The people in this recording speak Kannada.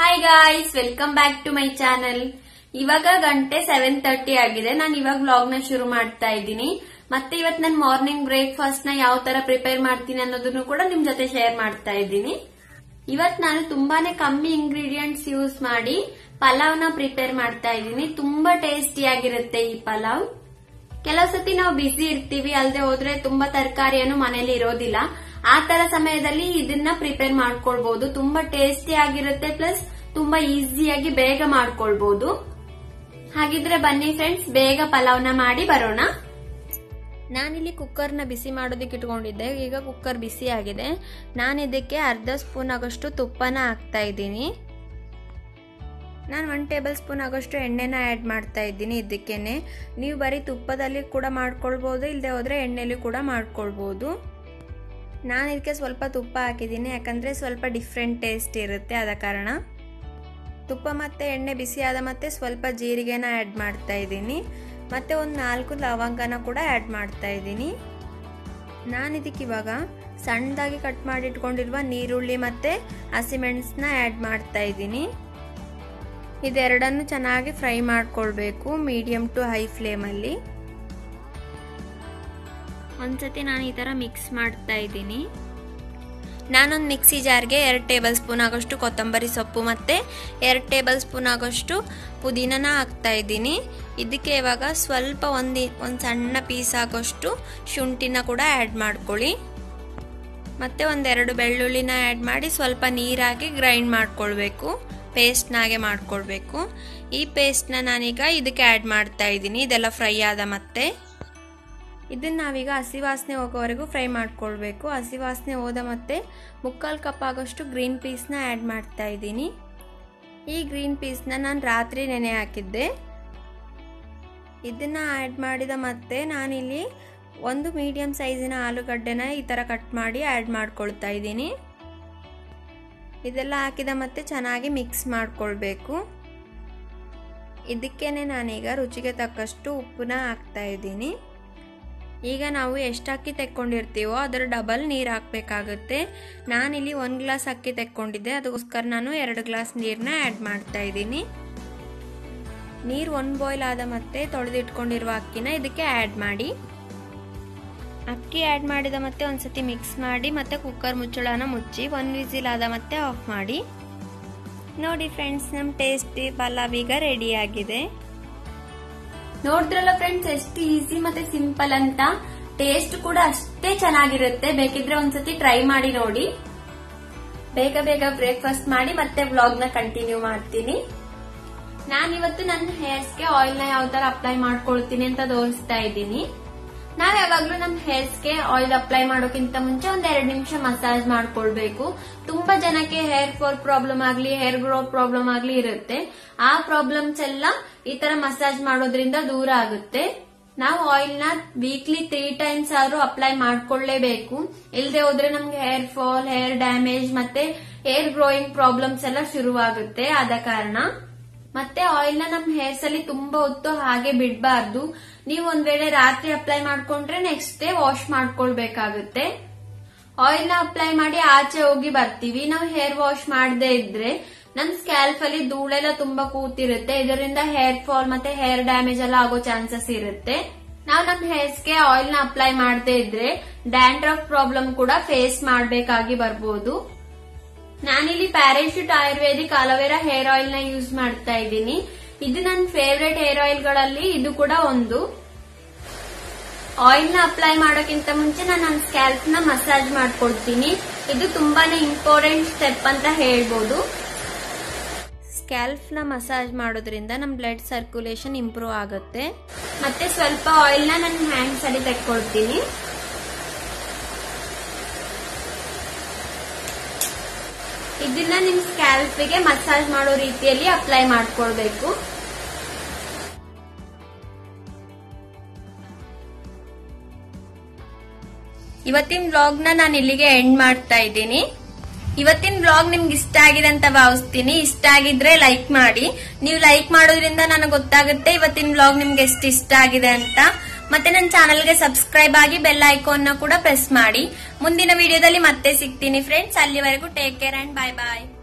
hi guys welcome back to my channel ಇವಾಗ ಗಂಟೆ ಸೆವೆನ್ ತರ್ಟಿ ಆಗಿದೆ ನಾನು ಇವಾಗ ವ್ಲಾಗ್ ನ ಶುರು ಮಾಡ್ತಾ ಇದ್ದೀನಿ ಮತ್ತೆ ಇವತ್ ನಾನು ಮಾರ್ನಿಂಗ್ ಬ್ರೇಕ್ಫಾಸ್ಟ್ ನ ಯಾವ ತರ ಪ್ರಿಪೇರ್ ಮಾಡ್ತೀನಿ ಅನ್ನೋದನ್ನು ಕೂಡ ನಿಮ್ ಜೊತೆ ಶೇರ್ ಮಾಡ್ತಾ ಇದ್ದೀನಿ ಇವತ್ ನಾನು ತುಂಬಾನೇ ಕಮ್ಮಿ ಇಂಗ್ರೀಡಿಯೆಂಟ್ಸ್ ಯೂಸ್ ಮಾಡಿ ಪಲಾವ್ ನ ಪ್ರಿಪೇರ್ ಮಾಡ್ತಾ ಇದ್ದೀನಿ ತುಂಬಾ ಟೇಸ್ಟಿ ಆಗಿರುತ್ತೆ ಈ ಪಲಾವ್ ಕೆಲವು ಸತಿ ನಾವು ಬಿಸಿ ಇರ್ತೀವಿ ಅಲ್ಲದೆ ಹೋದ್ರೆ ತುಂಬಾ ತರಕಾರಿ ಏನು ಮನೇಲಿ ಇರೋದಿಲ್ಲ ಆ ತರ ಸಮಯದಲ್ಲಿ ಇದನ್ನ ಪ್ರಿಪೇರ್ ಮಾಡ್ಕೊಳ್ಬಹುದು ತುಂಬಾ ಟೇಸ್ಟಿ ಆಗಿರುತ್ತೆ ಪ್ಲಸ್ ತುಂಬಾ ಈಸಿಯಾಗಿ ಬೇಗ ಮಾಡ್ಕೊಳ್ಬಹುದು ಹಾಗಿದ್ರೆ ಬನ್ನಿ ಫ್ರೆಂಡ್ಸ್ ಬೇಗ ಪಲಾವ್ನ ಮಾಡಿ ಬರೋಣ ನಾನಿಲ್ಲಿ ಕುಕ್ಕರ್ನ ಬಿಸಿ ಮಾಡೋದಕ್ಕೆ ಇಟ್ಕೊಂಡಿದ್ದೆ ಈಗ ಕುಕ್ಕರ್ ಬಿಸಿ ಆಗಿದೆ ನಾನು ಇದಕ್ಕೆ ಅರ್ಧ ಸ್ಪೂನ್ ಆಗೋಷ್ಟು ತುಪ್ಪನ ಹಾಕ್ತಾ ಇದ್ದೀನಿ ನಾನು ಒನ್ ಟೇಬಲ್ ಸ್ಪೂನ್ ಆಗೋಷ್ಟು ಎಣ್ಣೆನ ಆ್ಯಡ್ ಮಾಡ್ತಾ ಇದ್ದೀನಿ ಇದಕ್ಕೇನೆ ನೀವು ಬರೀ ತುಪ್ಪದಲ್ಲಿ ಕೂಡ ಮಾಡ್ಕೊಳ್ಬೋದು ಇಲ್ಲದೆ ಹೋದರೆ ಎಣ್ಣೆಲಿ ಕೂಡ ಮಾಡ್ಕೊಳ್ಬೋದು ನಾನು ಇದಕ್ಕೆ ಸ್ವಲ್ಪ ತುಪ್ಪ ಹಾಕಿದ್ದೀನಿ ಯಾಕಂದರೆ ಸ್ವಲ್ಪ ಡಿಫ್ರೆಂಟ್ ಟೇಸ್ಟ್ ಇರುತ್ತೆ ಆದ ಕಾರಣ ತುಪ್ಪ ಮತ್ತು ಎಣ್ಣೆ ಬಿಸಿಯಾದ ಮತ್ತೆ ಸ್ವಲ್ಪ ಜೀರಿಗೆನ ಆ್ಯಡ್ ಮಾಡ್ತಾ ಇದ್ದೀನಿ ಮತ್ತು ಒಂದು ನಾಲ್ಕು ಲವಂಗನ ಕೂಡ ಆ್ಯಡ್ ಮಾಡ್ತಾ ಇದ್ದೀನಿ ನಾನು ಇದಕ್ಕೆ ಇವಾಗ ಸಣ್ಣದಾಗಿ ಕಟ್ ಮಾಡಿ ಇಟ್ಕೊಂಡಿರುವ ನೀರುಳ್ಳಿ ಮತ್ತು ಹಸಿಮೆಣಸನ್ನ ಆ್ಯಡ್ ಮಾಡ್ತಾ ಇದ್ದೀನಿ ಇದೆರಡನ್ನು ಚೆನ್ನಾಗಿ ಫ್ರೈ ಮಾಡ್ಕೊಳ್ಬೇಕು ಮೀಡಿಯಮ್ ಟು ಹೈ ಫ್ಲೇಮಲ್ಲಿ ಒಂದ್ಸತಿ ನಾನು ಈ ಥರ ಮಿಕ್ಸ್ ಮಾಡ್ತಾ ಇದ್ದೀನಿ ನಾನೊಂದು ಮಿಕ್ಸಿ ಜಾರ್ಗೆ ಎರಡು ಟೇಬಲ್ ಸ್ಪೂನ್ ಆಗೋಷ್ಟು ಕೊತ್ತಂಬರಿ ಸೊಪ್ಪು ಮತ್ತು ಎರಡು ಟೇಬಲ್ ಸ್ಪೂನ್ ಆಗೋಷ್ಟು ಪುದೀನನ ಹಾಕ್ತಾ ಇದ್ದೀನಿ ಇದಕ್ಕೆ ಇವಾಗ ಸ್ವಲ್ಪ ಒಂದು ಒಂದು ಸಣ್ಣ ಪೀಸ್ ಆಗೋಷ್ಟು ಶುಂಠಿನ ಕೂಡ ಆ್ಯಡ್ ಮಾಡ್ಕೊಳ್ಳಿ ಮತ್ತು ಒಂದೆರಡು ಬೆಳ್ಳುಳ್ಳಿನ ಆ್ಯಡ್ ಮಾಡಿ ಸ್ವಲ್ಪ ನೀರಾಗಿ ಗ್ರೈಂಡ್ ಮಾಡ್ಕೊಳ್ಬೇಕು ಪೇಸ್ಟ್ನಾಗೆ ಮಾಡ್ಕೊಳ್ಬೇಕು ಈ ಪೇಸ್ಟ್ನ ನಾನೀಗ ಇದಕ್ಕೆ ಆ್ಯಡ್ ಮಾಡ್ತಾ ಇದ್ದೀನಿ ಇದೆಲ್ಲ ಫ್ರೈ ಆದ ಮತ್ತೆ ಇದನ್ನು ನಾವೀಗ ಹಸಿ ವಾಸನೆ ಹೋಗೋವರೆಗೂ ಫ್ರೈ ಮಾಡ್ಕೊಳ್ಬೇಕು ಹಸಿ ವಾಸನೆ ಹೋದ ಮತ್ತೆ ಮುಕ್ಕಾಲು ಕಪ್ ಆಗೋಷ್ಟು ಗ್ರೀನ್ ಪೀಸ್ನ ಆ್ಯಡ್ ಮಾಡ್ತಾ ಇದ್ದೀನಿ ಈ ಗ್ರೀನ್ ಪೀಸ್ನ ನಾನು ರಾತ್ರಿ ನೆನೆ ಹಾಕಿದ್ದೆ ಇದನ್ನು ಆ್ಯಡ್ ಮಾಡಿದ ಮತ್ತೆ ನಾನಿಲ್ಲಿ ಒಂದು ಮೀಡಿಯಮ್ ಸೈಜಿನ ಆಲೂಗಡ್ಡೆನ ಈ ಥರ ಕಟ್ ಮಾಡಿ ಆ್ಯಡ್ ಮಾಡ್ಕೊಳ್ತಾ ಇದ್ದೀನಿ ಇದೆಲ್ಲ ಹಾಕಿದ ಮತ್ತೆ ಚೆನ್ನಾಗಿ ಮಿಕ್ಸ್ ಮಾಡ್ಕೊಳ್ಬೇಕು ಇದಕ್ಕೇನೆ ನಾನೀಗ ರುಚಿಗೆ ತಕ್ಕಷ್ಟು ಉಪ್ಪನ್ನ ಹಾಕ್ತಾ ಇದ್ದೀನಿ ಈಗ ನಾವು ಎಷ್ಟು ಅಕ್ಕಿ ತೆಕ್ಕೊಂಡಿರ್ತೀವೋ ಅದರ ಡಬಲ್ ನೀರು ಹಾಕಬೇಕಾಗುತ್ತೆ ನಾನಿಲ್ಲಿ ಒಂದು ಗ್ಲಾಸ್ ಅಕ್ಕಿ ತೆಕ್ಕೊಂಡಿದ್ದೆ ಅದಕ್ಕೋಸ್ಕರ ನಾನು ಎರಡು ಗ್ಲಾಸ್ ನೀರನ್ನ ಆ್ಯಡ್ ಮಾಡ್ತಾ ಇದ್ದೀನಿ ನೀರು ಒಂದು ಬಾಯ್ಲ್ ಆದ ಮತ್ತೆ ತೊಳೆದಿಟ್ಕೊಂಡಿರುವ ಅಕ್ಕಿನ ಇದಕ್ಕೆ ಆ್ಯಡ್ ಮಾಡಿ ಅಕ್ಕಿ ಆ್ಯಡ್ ಮಾಡಿದ ಮತ್ತೆ ಒಂದ್ಸತಿ ಮಿಕ್ಸ್ ಮಾಡಿ ಮತ್ತೆ ಕುಕ್ಕರ್ ಮುಚ್ಚಳನ ಮುಚ್ಚಿ ಒಂದು ವಿಸಿಲ್ ಆದ ಮತ್ತೆ ಆಫ್ ಮಾಡಿ ನೋಡಿ ಫ್ರೆಂಡ್ಸ್ ನಮ್ಮ ಟೇಸ್ಟಿ ಪಲಾವ್ ಈಗ ರೆಡಿ ಆಗಿದೆ ನೋಡಿದ್ರಲ್ಲ ಫ್ರೆಂಡ್ಸ್ ಎಷ್ಟು ಈಸಿ ಮತ್ತೆ ಸಿಂಪಲ್ ಅಂತ ಟೇಸ್ಟ್ ಕೂಡ ಅಷ್ಟೇ ಚೆನ್ನಾಗಿರುತ್ತೆ ಬೇಕಿದ್ರೆ ಒಂದ್ಸತಿ ಟ್ರೈ ಮಾಡಿ ನೋಡಿ ಬೇಗ ಬೇಗ ಬ್ರೇಕ್ಫಾಸ್ಟ್ ಮಾಡಿ ಮತ್ತೆ ವ್ಲಾಗ್ ನ ಕಂಟಿನ್ಯೂ ಮಾಡ್ತೀನಿ ನಾನಿವತ್ತು ನನ್ನ ಹೇರ್ಸ್ಗೆ ಆಯಿಲ್ ನ ಯಾವ ತರ ಅಪ್ಲೈ ಮಾಡ್ಕೊಳ್ತೀನಿ ಅಂತ ತೋರಿಸ್ತಾ ಇದ್ದೀನಿ ನಾವ್ ಯಾವಾಗ್ಲೂ ನಮ್ ಹೇರ್ಸ್ಗೆ ಆಯಿಲ್ ಅಪ್ಲೈ ಮಾಡೋಕ್ಕಿಂತ ಮುಂಚೆ ಒಂದ್ ಎರಡ್ ನಿಮಿಷ ಮಸಾಜ್ ಮಾಡ್ಕೊಳ್ಬೇಕು ತುಂಬಾ ಜನಕ್ಕೆ ಹೇರ್ ಫಾಲ್ ಪ್ರಾಬ್ಲಮ್ ಆಗ್ಲಿ ಹೇರ್ ಗ್ರೋತ್ ಪ್ರಾಬ್ಲಮ್ ಆಗ್ಲಿ ಇರುತ್ತೆ ಆ ಪ್ರಾಬ್ಲಮ್ಸ್ ಎಲ್ಲ ಈ ತರ ಮಸಾಜ್ ಮಾಡೋದ್ರಿಂದ ದೂರ ಆಗುತ್ತೆ ನಾವು ಆಯಿಲ್ ನ ವೀಕ್ಲಿ ತ್ರೀ ಟೈಮ್ಸ್ ಆದ್ರೂ ಅಪ್ಲೈ ಮಾಡ್ಕೊಳ್ಳೇಬೇಕು ಇಲ್ಲದೆ ಹೋದ್ರೆ ನಮ್ಗೆ ಹೇರ್ ಫಾಲ್ ಹೇರ್ ಡ್ಯಾಮೇಜ್ ಮತ್ತೆ ಹೇರ್ ಗ್ರೋಯಿಂಗ್ ಪ್ರಾಬ್ಲಮ್ಸ್ ಎಲ್ಲ ಶುರುವಾಗುತ್ತೆ ಆದ ಕಾರಣ ಮತ್ತೆ ಆಯಿಲ್ ನ ನಮ್ ಹೇರ್ಸ್ ಅಲ್ಲಿ ತುಂಬಾ ಹೊತ್ತು ಹಾಗೆ ಬಿಡಬಾರ್ದು ನೀವು ಒಂದ್ ವೇಳೆ ರಾತ್ರಿ ಅಪ್ಲೈ ಮಾಡ್ಕೊಂಡ್ರೆ ನೆಕ್ಸ್ಟ್ ಡೇ ವಾಶ್ ಮಾಡ್ಕೊಳ್ಬೇಕಾಗುತ್ತೆ ಆಯಿಲ್ ನ ಅಪ್ಲೈ ಮಾಡಿ ಆಚೆ ಹೋಗಿ ಬರ್ತೀವಿ ನಾವು ಹೇರ್ ವಾಶ್ ಮಾಡದೇ ಇದ್ರೆ ನಮ್ ಸ್ಕ್ಯಾಲ್ಫ್ ಅಲ್ಲಿ ಧೂಳೆಲ್ಲ ತುಂಬಾ ಕೂತಿರುತ್ತೆ ಇದರಿಂದ ಹೇರ್ ಫಾಲ್ ಮತ್ತೆ ಹೇರ್ ಡ್ಯಾಮೇಜ್ ಎಲ್ಲ ಆಗೋ ಚಾನ್ಸಸ್ ಇರುತ್ತೆ ನಾವು ನಮ್ ಹೇರ್ಸ್ಗೆ ಆಯಿಲ್ ನ ಅಪ್ಲೈ ಮಾಡದೇ ಇದ್ರೆ ಡ್ಯಾಂಡ್ರಫ್ ಪ್ರಾಬ್ಲಮ್ ಕೂಡ ಫೇಸ್ ಮಾಡಬೇಕಾಗಿ ಬರ್ಬೋದು ನಾನಿಲ್ಲಿ Parachute ayurvedic aloe vera hair oil ನ ಯೂಸ್ ಮಾಡ್ತಾ ಇದ್ದೀನಿ ಇದು ನನ್ನ ಫೇವ್ರೆಟ್ ಹೇರ್ ಆಯಿಲ್ ಗಳಲ್ಲಿ ಇದು ಕೂಡ ಒಂದು ಆಯಿಲ್ ನ ಅಪ್ಲೈ ಮಾಡೋಕ್ಕಿಂತ ಮುಂಚೆ ನಾನು ನನ್ನ ಸ್ಕ್ಯಾಲ್ಪ್ ನ ಮಸಾಜ್ ಮಾಡ್ಕೊಳ್ತೀನಿ ಇದು ತುಂಬಾನೇ ಇಂಪಾರ್ಟೆಂಟ್ ಸ್ಟೆಪ್ ಅಂತ ಹೇಳ್ಬೋದು ಸ್ಕ್ಯಾಲ್ಪ್ ನ ಮಸಾಜ್ ಮಾಡೋದ್ರಿಂದ ನಮ್ ಬ್ಲಡ್ ಸರ್ಕ್ಯುಲೇಷನ್ ಇಂಪ್ರೂವ್ ಆಗುತ್ತೆ ಮತ್ತೆ ಸ್ವಲ್ಪ ಆಯಿಲ್ ನ ನನ್ನ ಹ್ಯಾಂಡ್ಸ್ ಅಲ್ಲಿ ತೆಕ್ಕೊಳ್ತೀನಿ ಇದನ್ನ ನಿಮ್ ಸ್ಕ್ಯಾಲ್ಪ್ಗೆ ಮಸಾಜ್ ಮಾಡೋ ರೀತಿಯಲ್ಲಿ ಅಪ್ಲೈ ಮಾಡ್ಕೊಳ್ಬೇಕು ಇವತ್ತಿನ ವ್ಲಾಗ್ ನ ನಾನು ಇಲ್ಲಿಗೆ ಎಂಡ್ ಮಾಡ್ತಾ ಇದ್ದೀನಿ ಇವತ್ತಿನ ವ್ಲಾಗ್ ನಿಮ್ಗೆ ಇಷ್ಟ ಆಗಿದೆ ಅಂತ ಭಾವಿಸ್ತೀನಿ ಇಷ್ಟ ಆಗಿದ್ರೆ ಲೈಕ್ ಮಾಡಿ ನೀವು ಲೈಕ್ ಮಾಡೋದ್ರಿಂದ ನನಗೆ ಗೊತ್ತಾಗುತ್ತೆ ಇವತ್ತಿನ ವ್ಲಾಗ್ ನಿಮ್ಗೆ ಎಷ್ಟು ಇಷ್ಟ ಆಗಿದೆ ಅಂತ ಮತ್ತೆ ನನ್ನ ಚಾನಲ್ಗೆ ಸಬ್ಸ್ಕ್ರೈಬ್ ಆಗಿ ಬೆಲ್ ಐಕಾನ್ ನ ಕೂಡ ಪ್ರೆಸ್ ಮಾಡಿ ಮುಂದಿನ ವಿಡಿಯೋದಲ್ಲಿ ಮತ್ತೆ ಸಿಗ್ತೀನಿ ಫ್ರೆಂಡ್ಸ್ ಅಲ್ಲಿವರೆಗೂ take care and bye bye